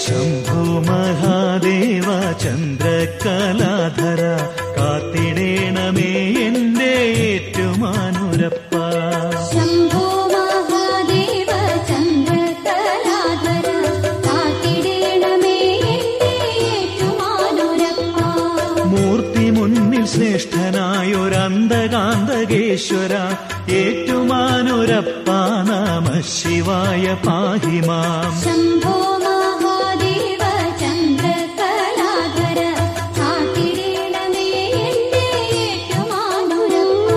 ശംഭോ മഹാദേവ ചന്ദ്രകലാധര കാത്തിടേണമേ എന്റെ ഏറ്റുമാനുരപ്പ ശംഭോ മഹാദേവ ചന്ദ്രകലാധര കാത്തിടേണമേ എന്റെ ഏറ്റുമാനുരപ്പ മൂർത്തി മുന്നിൽ ശ്രേഷ്ഠനായൊരന്തകാന്തകേശ്വര ഏറ്റുമാനുരപ്പ നമ ശിവായ പാഹിമാം ശംഭോ മഹാദേവ ചന്ദ്രകലാധര കാത്തിടേണമേ എന്റെ ഏറ്റുമാനുരപ്പ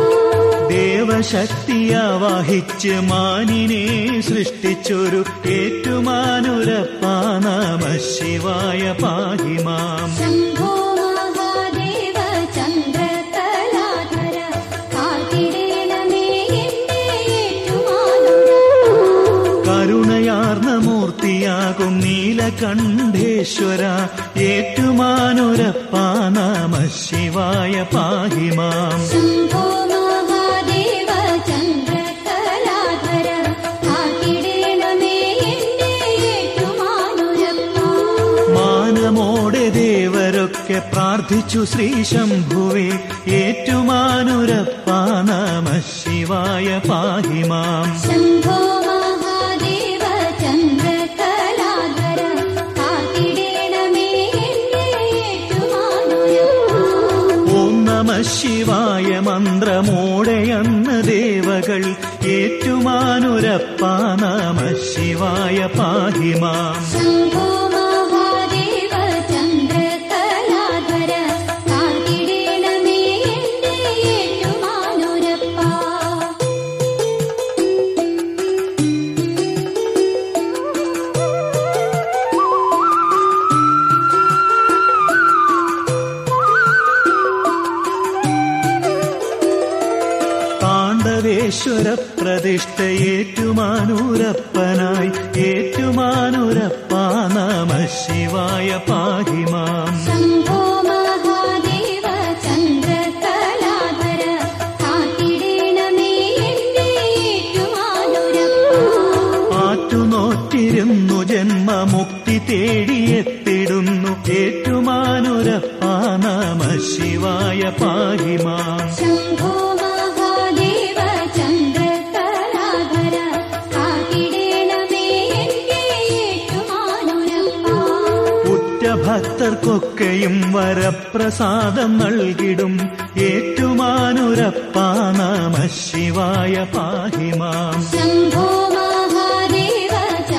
ദേവശക്തിയാവാഹിച്ച് മാനിനെ സൃഷ്ടിച്ചൊരു ഏറ്റുമാനുരപ്പ നമ ശിവായ പാഹിമാം ശംഭോ മഹാദേവ ചന്ദ്രകലാധര കാത്തിടേണമേ എന്റെ ഏറ്റുമാനുരപ്പ കരുണയാർന്ന മൂർത്തിയാകും നീലകണ്ഠേശ്വര ഏറ്റുമാനുരപ്പ നമ ശിവായ പാഹിമാം ശംഭോ മഹാദേവ ചന്ദ്രകലാധര കാത്തിടേണമേ എന്റെ ഏറ്റുമാനുരപ്പ മാനമോടെ ദേവരൊക്കെ പ്രാർത്ഥിച്ചു ശ്രീ ശംഭുവേ ഏറ്റുമാനുരപ്പ നമ ശിവായ പാഹിമാം ശംഭോ മഹാദേവ ചന്ദ്രകലാധര കാത്തിടേണമേ എന്റെ ഏറ്റുമാനുരപ്പ ഓം നമ ശിവായ മന്ത്രമോടെയന്ന് ദേവകൾ ഏറ്റുമാനുരപ്പ നമ ശിവായ പാഹിമാം ശംഭോ മഹാദേവ ചന്ദ്രകലാധര കാത്തിടേണമേ എന്റെ ഏറ്റുമാനുരപ്പ താണ്ഡവേശ്വര പ്രതിഷ്ഠ ഏറ്റുമാനൂരപ്പനായി ഏറ്റുമാനൂരപ്പ നമ ശിവായ പാഹിമാം ശംഭോ മഹാദേവ ചന്ദ്രകലാധര കാത്തിടേണമേ എന്റെ ഏറ്റുമാനുരപ്പ ആറ്റുനോറ്റിരുന്നു ജന്മമുക്തി തേടിയെത്തിടുന്നു ഏറ്റുമാനുരപ്പ നമ ശിവായ പാഹിമാം ശംഭോ മഹാദേവ ചന്ദ്രകലാധര കാത്തിടേണമേ എന്റെ ഏറ്റുമാനുരപ്പ ഉറ്റ ഭക്തർക്കൊക്കെയും വരപ്രസാദം നൽകിടും ഏറ്റുമാനുരപ്പ നമ ശിവായ പാഹിമാം ശംഭോ മഹാദേവ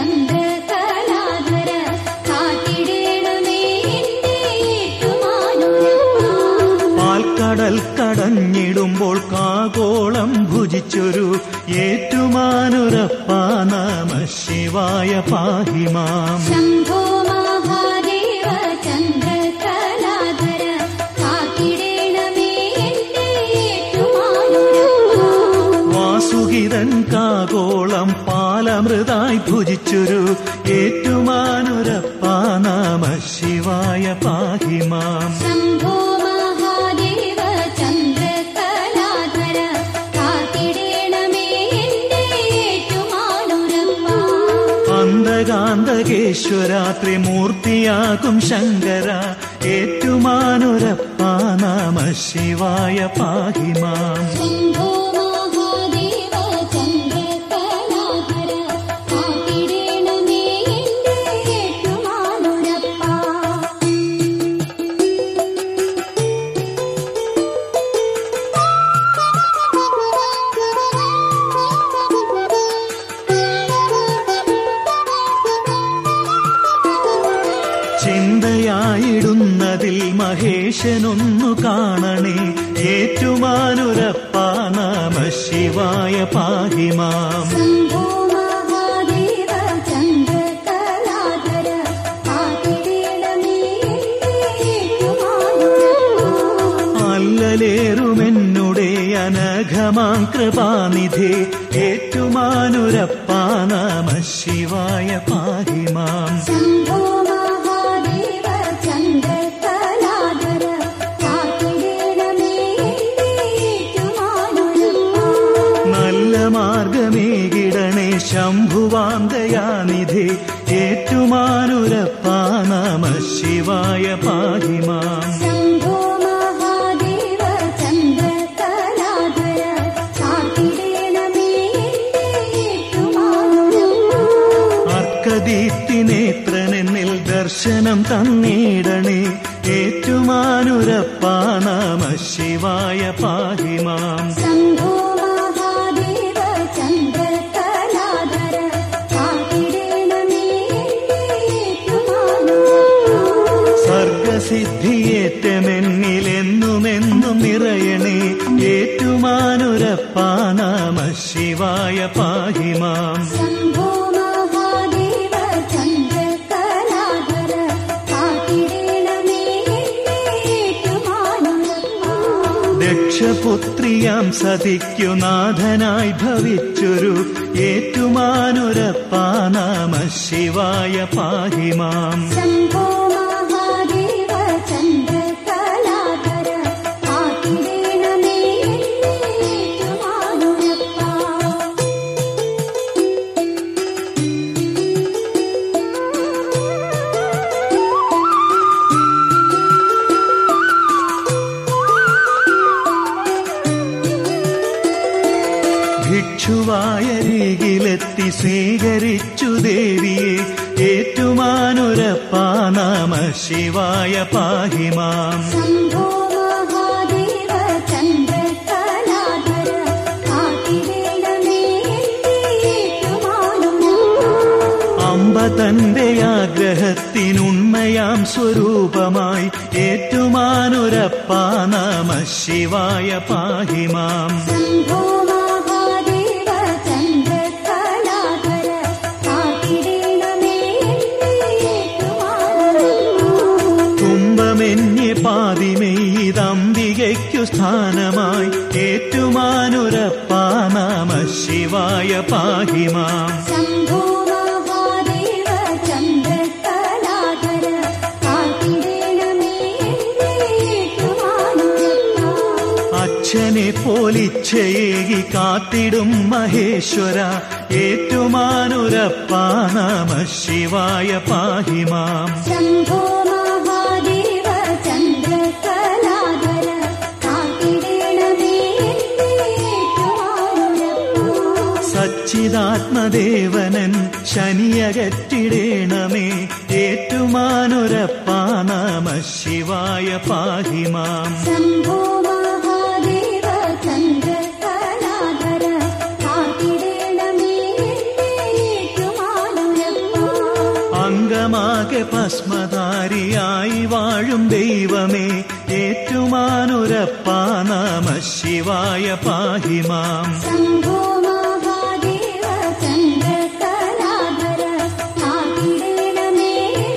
ചന്ദ്രകലാധര കാത്തിടേണമേ എന്റെ ഏറ്റുമാനുരപ്പ പാൽക്കടൽ കടഞ്ഞിടുമ്പോൾ കാകോളം ഭുജിച്ചൊരു ഏറ്റുമാനുരപ്പ നമ ശിവായ പാഹിമാം ശംഭോ മഹാദേവ ചന്ദ്രകലാധര കാത്തിടേണമേ എന്റെ ഏറ്റുമാനുരപ്പ വാസുകിതൻ കാകോളം പാലമൃതായി ഭുജിച്ചൊരു ഏറ്റുമാനുരപ്പ നമ ശിവായ പാഹിമാം ശംഭോ മഹാദേവ ചന്ദ്രകലാധര കാത്തിടേണമേ എന്റെ ഏറ്റുമാനുരപ്പ അന്തകാന്തകേശ്വര ത്രിമൂർത്തിയാകും ശങ്കര ഏറ്റുമാനുരപ്പ നമ ശിവായ പാഹിമാം ശംഭോ മഹാദേവ ചന്ദ്രകലാധര കാത്തിടേണമേ എന്റെ ഏറ്റുമാനുരപ്പ ചിന്തയായിടുന്നതിൽ മഹേശനൊന്നു കാണണേ ഏറ്റുമാനുരപ്പ നമ ശിവായ പാഹിമാം ശംഭോ മഹാദേവ ചന്ദ്രകലാധര കാത്തിടേണമേ എന്റെ ഏറ്റുമാനുരപ്പ അല്ലലേറുമെന്നുടെ അനഘമാം കൃപാനിധി ഏറ്റുമാനുരപ്പ നമ ശിവായ പാഹിമാം ശംഭോ മഹാദേവ ചന്ദ്രകലാധര കാത്തിടേണമേ എന്റെ ഏറ്റുമാനുരപ്പ നല്ല മാർഗമേകിടണേ ശംഭുവാന്തയാനിധി കലാധരകലാനിധേ ഏറ്റുമാനുരപ്പ നമ ശിവായ പാഹിമാം ശംഭോ മഹാദേവ ചന്ദ്രകലാധര കാത്തിടേണമേ അർക്കദീപ്തി നേത്രനെന്നിൽ ദർശനം തന്നിടണേ ഏറ്റുമാനുരപ്പ നമ ശിവായ പാഹിമാം ശംഭോ മഹാദേവ ചന്ദ്രകലാധര കാത്തിടേണമേ സർഗസിദ്ധിയേറ്റമെന്നിലെന്നുമെന്നും നിറയണേ ഏറ്റുമാനുരപ്പ നമ ശിവായ പാഹിമാം ശംഭോ മഹാദേവ ചന്ദ്രകലാധര കാത്തിടേണമേ ദക്ഷപുത്രിയാം സതിക്കു നാഥനായി ഭവിച്ചൊരു ഏറ്റുമാനുരപ്പ നമ ശിവായ പാഹിമാം ശംഭോ മഹാദേവ ചന്ദ്രകലാധര കാത്തിടേണമേ ഭിക്ഷുവായ രീതിയിലെത്തി സ്വീകരിച്ചു ദേവിയെ ഏറ്റുമാനുരപ്പ നമ ശിവായ പാഹിമാം ശംഭോ മഹാദേവ ചന്ദ്രകലാധര കാത്തിടേണമേ അമ്പ തന്റെ ആഗ്രഹത്തിനുണ്മയാം സ്വരൂപമായി ഏറ്റുമാനുരപ്പ നമ ശിവായ പാഹിമാം ശംഭോ മഹാദേവ ചന്ദ്രകലാധര കാത്തിടേണമേ കുംഭമെന്യ പാതിമെയ്തംബികയ്ക്കു സ്ഥാനമായി ഏറ്റുമാനുരപ്പ നമ ശിവായ പാഹിമാം ശംഭോ മഹാദേവ ചന്ദ്രകലാധര കാത്തിടേണമേ അച്ഛനെ പോലിച്ഛയേകി കാത്തിടും മഹേശ്വര ഏറ്റുമാനുരപ്പ നമ ശിവായ പാഹിമാം ശംഭോ മഹാദേവ ചന്ദ്രകലാധര കാത്തിടേണമേ സച്ചിദാത്മദേവനൻ ശനിയകറ്റിടേണമേ ഏറ്റുമാനുരപ്പ നമ ശിവായ പാഹിമാം ശംഭോ മഹാദേവ ചന്ദ്രകലാധര കാത്തിടേണമേ അംഗമാകെ ഭസ്മധാരിയായി വാഴും ദൈവമേ ഏറ്റുമാനുരപ്പ നമ ശിവായ പാഹിമാം ശംഭോ മഹാദേവ ചന്ദ്രകലാധര കാത്തിടേണമേ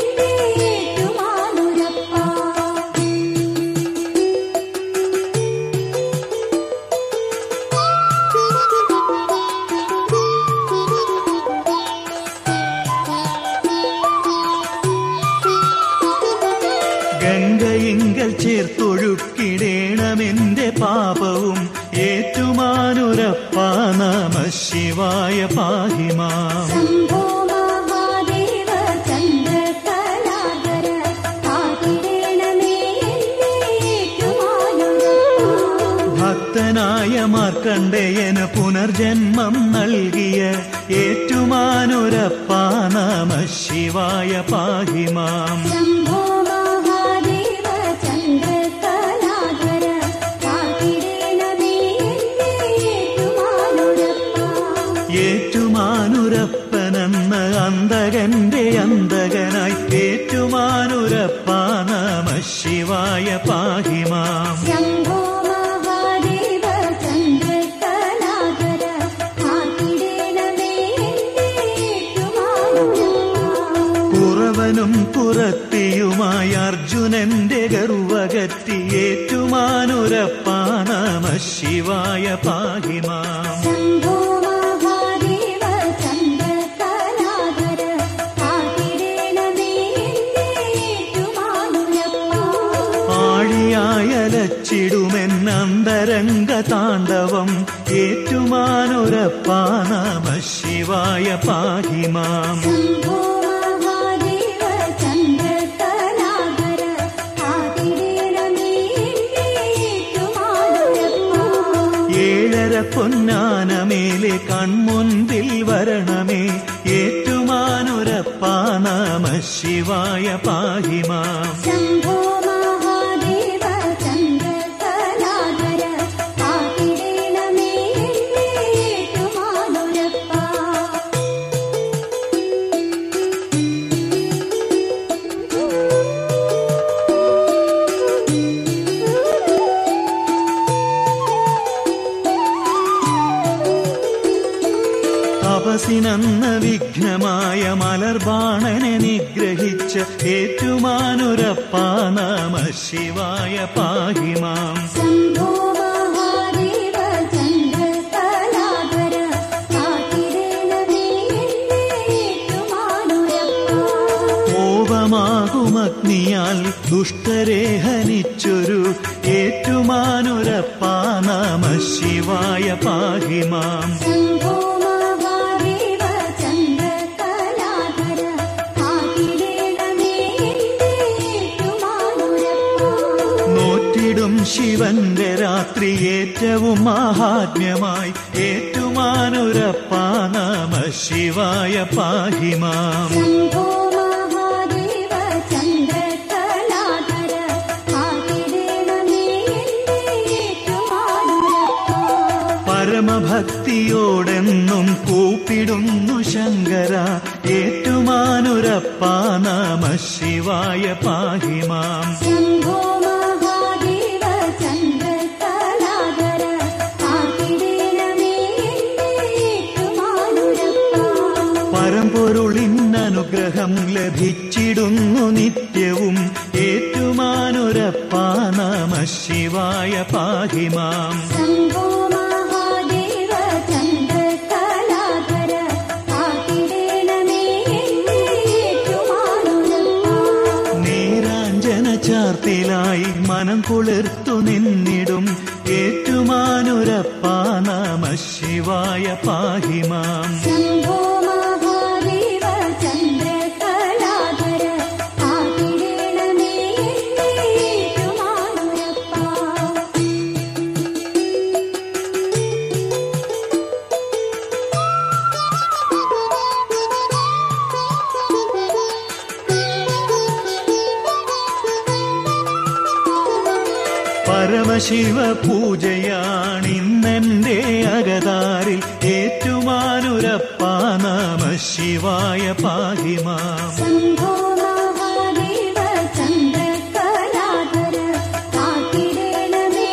ഗംഗയിങ്കൽ ചേർത്തൊഴുക്കിടേണമെന്റെ പാപവും ഏറ്റുമാനുരപ്പ നമ ശിവായ പാഹിമാം ശംഭോ മഹാദേവ ചന്ദ്രകലാധര കാത്തിടേണമേ ഭക്തനായ മാർക്കണ്ഡേയന് പുനർജന്മം നൽകിയ ഏറ്റുമാനുരപ്പ നമ ശിവായ പാഹിമാം ശംഭോ മഹാദേവ ചന്ദ്രകലാധര കാത്തിടേണമേ ഏറ്റുമാനുരപ്പനെന്ന അന്തകന്റെ അന്തകനായി ഏറ്റുമാനുരപ്പ നമ ശിവായ പാഹിമാം ശംഭോ മഹാദേവ ചന്ദ്രകലാധര കാത്തിടേണമേ കുറവനും കുറത്തിയുമായ അർജുനന്റെ ഗർവകത്തി ഏറ്റുമാനുരപ്പ നമ ശിവായ പാഹിമാം ശംഭോ മഹാദേവ ചന്ദ്രകലാധര കാത്തിടേണമേ ആഴിയായ ഏറ്റുമലച്ചിടുമെന്നന്തരംഗ താണ്ഡവം ഏറ്റുമാനൊരപ്പാ നമ ശിവായ പാഹി മാം ശംഭോ മഹാദേവ ചന്ദ്രകലാധര കാത്തിടേണമേ ഏറ്റുമാനൂരപ്പ ഏഴര പൊന്നാനമേലെ കൺമുൻപിൽ വരണമേ ഏറ്റുമാനൊരപ്പാ നമ ശിവായ പാഹി മാം ശംഭോ മഹാദേവ ചന്ദ്രകലാധര കാത്തിടേണമേ ഏറ്റുമാനൂരപ്പ തപസിനന്ന വിഘ്നമായ മലർബാണനെ നിഗ്രഹിച്ച ഏറ്റുമാനൊരപ്പാ നമ ശിവായ പാഹി മാം ശംഭോ മഹാദേവ ചന്ദ്രകലാധര കാത്തിടേണമേ ഏറ്റുമാനൂരപ്പ കോപമാകുമഗ്നിയാൽ ദുഷ്ടരെ ഹനിച്ചൊരു ഏറ്റുമാനൊരപ്പാ നമ ശിവായ പാഹി മാം ശംഭോ മഹാദേവ ചന്ദ്രകലാധര കാത്തിടേണമേ ഏറ്റുമാനൂരപ്പ നോറ്റിടും ശിവന്റെ രാത്രി ഏറ്റവും മാഹാത്മ്യമായി ഏറ്റുമാനൊരപ്പാ നമ ശിവായ പാഹി മാം ശംഭോ മഹാദേവ ചന്ദ്രകലാധര കാത്തിടേണമേ ഏറ്റുമാനൂരപ്പ പരമഭക്തിയോടെന്നും കൂപ്പിടുന്നു ശങ്കര ഏറ്റുമാനൊരപ്പാ നമ ശിവായ പാഹി മാം ശംഭോ മഹാദേവ ചന്ദ്രകലാധര കാത്തിടേണമേ ഏറ്റുമാനൂരപ്പ പരമ്പൊരുളിനനുഗ്രഹം ലഭിച്ചിടുന്നു നിത്യവും ഏറ്റുമാനൊരപ്പാ നമ ശിവായ പാഹി മാം ശംഭോ മഹാദേവ ചന്ദ്രകലാധര കാത്തിടേണമേ ഏറ്റുമാനൂരപ്പ നീരാഞ്ജന ചാർത്തിലായി മനം കുളിർത്തു നിന്നിടും ഏറ്റുമാനൊരപ്പാ നമ ശിവായ പാഹി മാം ശംഭോ മഹാദേവ ചന്ദ്രകലാധര കാത്തിടേണമേ ഏറ്റുമാനൂരപ്പ പരമശിവ പൂജയാണിന്നെന്റെ അകതാരിൽ ഏറ്റുമാനൊരപ്പാ നമ ശിവായ പാഹി മാം ശംഭോ മഹാദേവ ചന്ദ്രകലാധര കാത്തിടേണമേ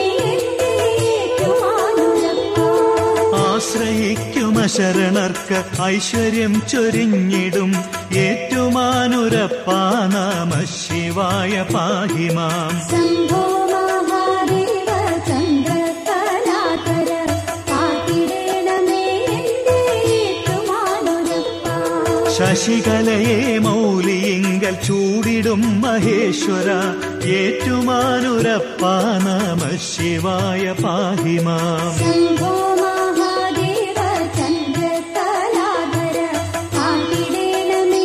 ഏറ്റുമാനൂരപ്പ ആശ്രയിക്കുമ ശരണർക്ക് ഐശ്വര്യം ചൊരിഞ്ഞിടും ഏറ്റുമാനൊരപ്പാ നമ ശിവായ പാഹി മാം ശംഭോ മഹാദേവ ചന്ദ്രകലാധര കാത്തിടേണമേ ഏറ്റുമാനൂരപ്പ ശശികലയെ മൗലിയിങ്കൽ ചൂടിടും മഹേശ്വര ഏറ്റുമാനൊരപ്പാ നമ ശിവായ പാഹി മാം ശംഭോ മഹാദേവ ചന്ദ്രകലാധര കാത്തിടേണമേ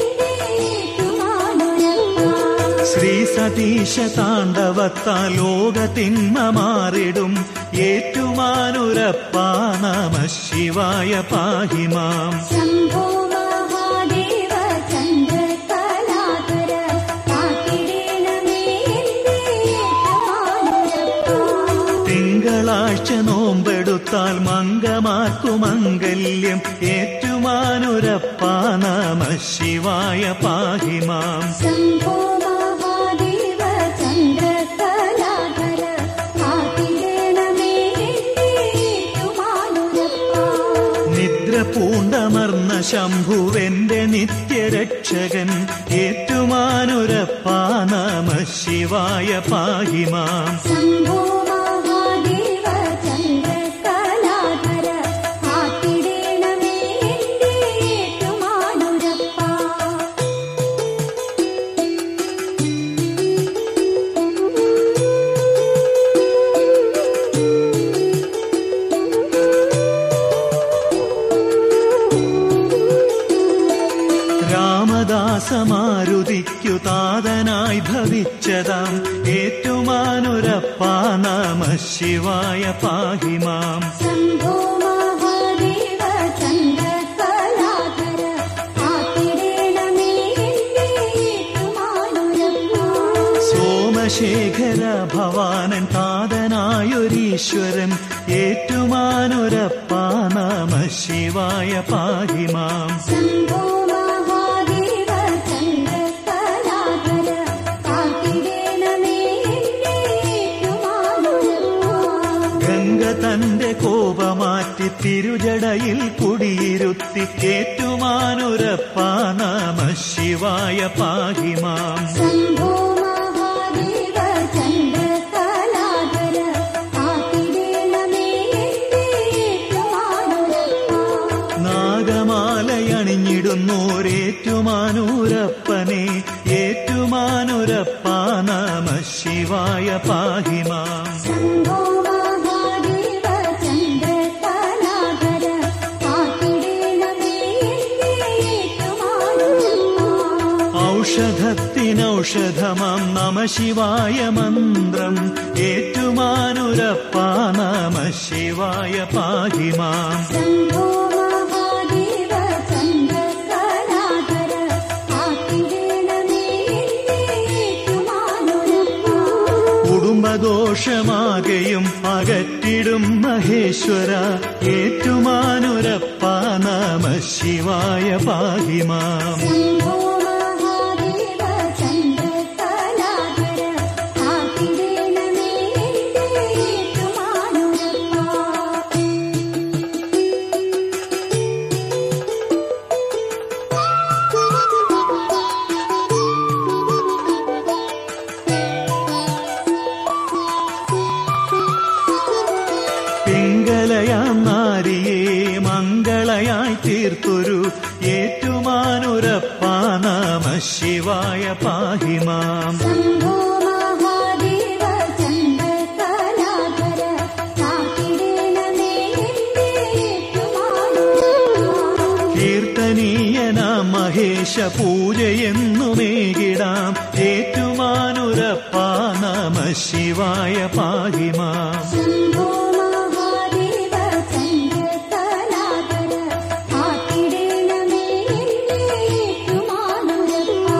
ഏറ്റുമാനൂരപ്പ ശ്രീ സതീശ താണ്ഡവത്താൽ ലോകത്തിന്മ മാറിടും ഏറ്റുമാനൊരപ്പാ നമ ശിവായ പാഹി മാം ശംഭോ മഹാദേവ ചന്ദ്രകലാധര കാത്തിടേണമേ ഏറ്റുമാനൂരപ്പ തിങ്കളാഴ്ച നോമ്പെടുത്താൽ മംഗമാർക്കു മംഗല്യം ഏറ്റുമാനൊരപ്പാ നമ ശിവായ പാഹി മാം ശംഭോ മഹാദേവ ചന്ദ്രകലാധര കാത്തിടേണമേ ഏറ്റുമാനൂരപ്പ നിദ്ര പൂണ്ടമർന്ന ശംഭുവെന്റെ നിത്യരക്ഷകൻ ഏറ്റുമാനൊരപ്പാ നമ ശിവായ പാഹി മാം ശംഭോ മഹാദേവ ചന്ദ്രകലാധര കാത്തിടേണമേ ഏറ്റുമാനൂരപ്പ രാമദാസമാരുതിക്കു താതനായി ഭവിച്ചതാം ഏറ്റുമാനുരപ്പ നമ ശിവായ പാഹിമാം ശംഭോ മഹാദേവ ചന്ദ്രകലാധര കാത്തിടേണമേ എന്നെ ഏറ്റുമാനൂരപ്പ സോമശേഖര ഭവാനൻ താതനായൊരീശ്വരൻ ഏറ്റുമാനുരപ്പ നമ ശിവായ പാഹിമാം ശംഭോ മഹാദേവ ചന്ദ്രകലാധര കാത്തിടേണമേ എന്നെ ഏറ്റുമാനൂരപ്പ ഗംഗ തന്റെ കോപമാറ്റി തിരുജടയിൽ കുടിയിരുത്തി ഏറ്റുമാനുരപ്പ നമ ശിവായ പാഹിമാം ശംഭോ മഹാദേവ ചന്ദ്രകലാധര കാത്തിടേണമേ എന്നെ ഏറ്റുമാനൂരപ്പ നാഗമാലയണിഞ്ഞിടുന്നോരേറ്റുമാനൂരപ്പനെ ഏറ്റുമാനുരപ്പ നമ ശിവായ പാഹിമാം ശംഭോ മഹാദേവ ചന്ദ്രകലാധര കാത്തിടേണമേ എന്നെ ഏറ്റുമാനൂരപ്പ ഔഷധത്തിനൗഷധമാം നമ ശിവായ മന്ത്രം ഏറ്റുമാനുരപ്പ നമ ശിവായ പാഹിമാം ശംഭോ മഹാദേവ ചന്ദ്രകലാധര കാത്തിടേണമേ എന്നെ ഏറ്റുമാനൂരപ്പ കുടുംബദോഷമാകെയും അകറ്റിടും മഹേശ്വര ഏറ്റുമാനുരപ്പ നമ ശിവായ പാഹിമാം ശംഭോ മഹാദേവ ചന്ദ്രകലാധര കാത്തിടേണമേ എന്നെ ഏറ്റുമാനൂരപ്പ പിങ്കലയാം നാരിയെ മംഗളയായി തീർത്തൊരു ഏറ്റുമാനുരപ്പ നമ ശിവായ പാഹിമാം ശംഭോ മഹാദേവ ചന്ദ്രകലാധര കാത്തിടേണമേ എന്നെ ഏറ്റുമാനൂരപ്പ കീർത്തനീയന മഹേശ പൂജയെന്നുമേകിടാം ഏറ്റുമാനുരപ്പ നമ ശിവായ പാഹിമാം ശംഭോ മഹാദേവ ചന്ദ്രകലാധര കാത്തിടേണമേ എന്നെ ഏറ്റുമാനൂരപ്പ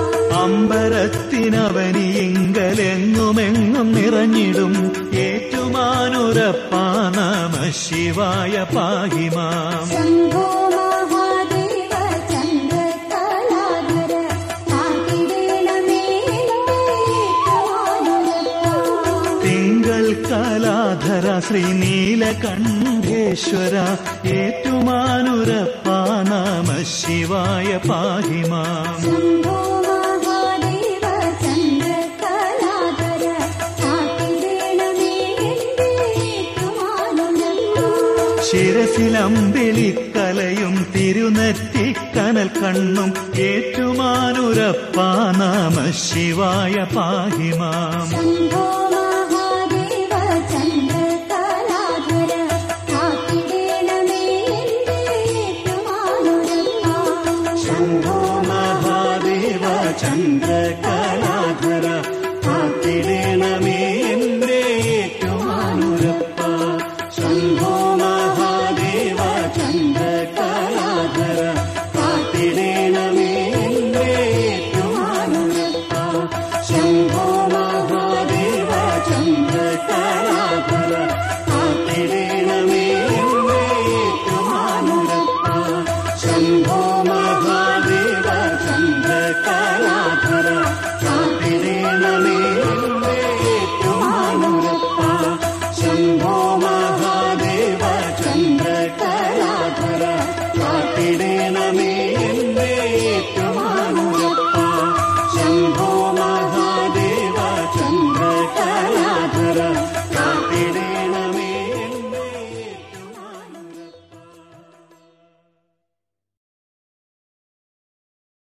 അമ്പരത്തിനവനിയിങ്കലെങ്ങുമെങ്ങും നിറഞ്ഞിടും ഏറ്റുമാനുരപ്പ നമ ശിവായ പാഹിമാം ശംഭോ മഹാദേവ ചന്ദ്രകലാധര കാത്തിടേണമേ എന്നെ ഏറ്റുമാനൂരപ്പ തിങ്കൾ കലാധര ശ്രീനീലകണ്ഠേശ്വര ഏറ്റുമാനുരപ്പ നമ ശിവായ പാഹിമാം ശംഭോ മഹാദേവ ചന്ദ്രകലാധര കാത്തിടേണമേ എന്നെ ഏറ്റുമാനൂരപ്പ ശിരസിലമ്പിളിക്കലയും തിരുനെറ്റിക്കനൽ കണ്ണും ഏറ്റുമാനുരപ്പ നമ ശിവായ പാഹിമാം ശംഭോ മഹാദേവ ചന്ദ്രകലാധര കാത്തിടേണമേ എന്നെ ഏറ്റുമാനൂരപ്പ ശംഭോ മഹാദേവ ചന്ദ്രക